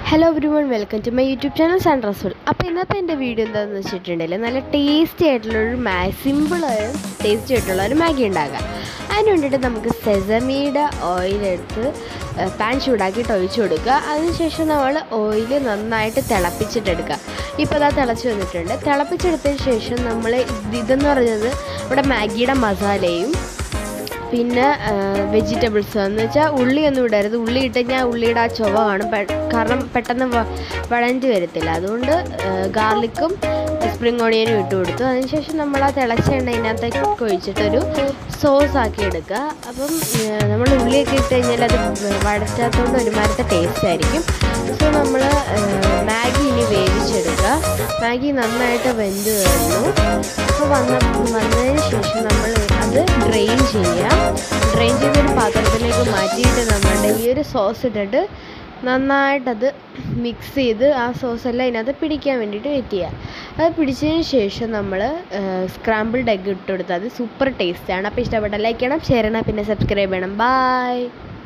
hello everyone welcome to my YouTube channel Sun Rasool അപ്പോൾ ഇന്നത്തെ എൻ്റെ വീഡിയോ എന്താണെന്ന് വെച്ചിട്ടുണ്ടെങ്കിൽ നല്ല ടേസ്റ്റി ആയിട്ടുള്ളൊരു മാ സിമ്പിളായ ടേസ്റ്റി ആയിട്ടുള്ള ഒരു മാഗി ഉണ്ടാക്കാം അതിന് വേണ്ടിയിട്ട് നമുക്ക് സെസമിയുടെ ഓയിലെടുത്ത് പാൻ ചൂടാക്കിയിട്ട് ഒഴിച്ചു കൊടുക്കുക അതിനുശേഷം നമ്മൾ ഓയിൽ നന്നായിട്ട് തിളപ്പിച്ചിട്ടെടുക്കുക ഇപ്പോൾ അതാ തിളച്ച് വന്നിട്ടുണ്ട് തിളപ്പിച്ചെടുത്തതിന് ശേഷം നമ്മൾ ഇത് ഇതെന്ന് പറഞ്ഞത് ഇവിടെ മാഗിയുടെ മസാലയും പിന്നെ വെജിറ്റബിൾസ് എന്ന് വെച്ചാൽ ഉള്ളിയൊന്നും ഇടരുത് ഉള്ളി ഇട്ട് കഴിഞ്ഞാൽ ഉള്ളിയുടെ ആ ചുവ കാണും പെ- കാരണം പെട്ടെന്ന് വ- വഴണ്ടി വരത്തില്ല അതുകൊണ്ട് ഗാർലിക്കും സ്പ്രിംഗ് ഓണിയനും ഇട്ട് കൊടുത്തു അതിനുശേഷം നമ്മൾ ആ തിളച്ച എണ്ണ ഇതിനകത്തേക്ക് ഒഴിച്ചിട്ടൊരു സോസ് ആക്കി എടുക്കുക അപ്പം നമ്മൾ ഉള്ളിയൊക്കെ ഇട്ട് കഴിഞ്ഞാൽ അത് വഴറ്റാത്തതുകൊണ്ട് ഒരുമാതിരത്തെ ടേസ്റ്റ് ആയിരിക്കും സോ നമ്മൾ മാഗി ഇനി വേവിച്ചെടുക്കുക മാഗി നന്നായിട്ട് വെന്ത് കഴിഞ്ഞു അപ്പോൾ വന്ന വന്നതിന് ശേഷം നമ്മൾ അത് ഡ്രെയിൻ ചെയ്യുക ഡ്രെയിൻ ചെയ്തൊരു പാത്രത്തിലേക്ക് മാറ്റിയിട്ട് നമ്മളുടെ ഈ ഒരു സോസ് ഇട്ടിട്ട് നന്നായിട്ടത് മിക്സ് ചെയ്ത് ആ സോസ് എല്ലാം ഇതിനകത്ത് പിടിക്കാൻ വേണ്ടിയിട്ട് വെയിറ്റ് ചെയ്യുക അത് പിടിച്ചതിന് ശേഷം നമ്മൾ സ്ക്രാമ്പിൾഡ് എഗ്ഗ് ഇട്ട് കൊടുത്താൽ അത് സൂപ്പർ ടേസ്റ്റാണ് അപ്പോൾ ഇഷ്ടപ്പെട്ട ലൈക്ക് ചെയ്യണം ഷെയർ ചെയ്യണം പിന്നെ സബ്സ്ക്രൈബ് ചെയ്യണം ബായ്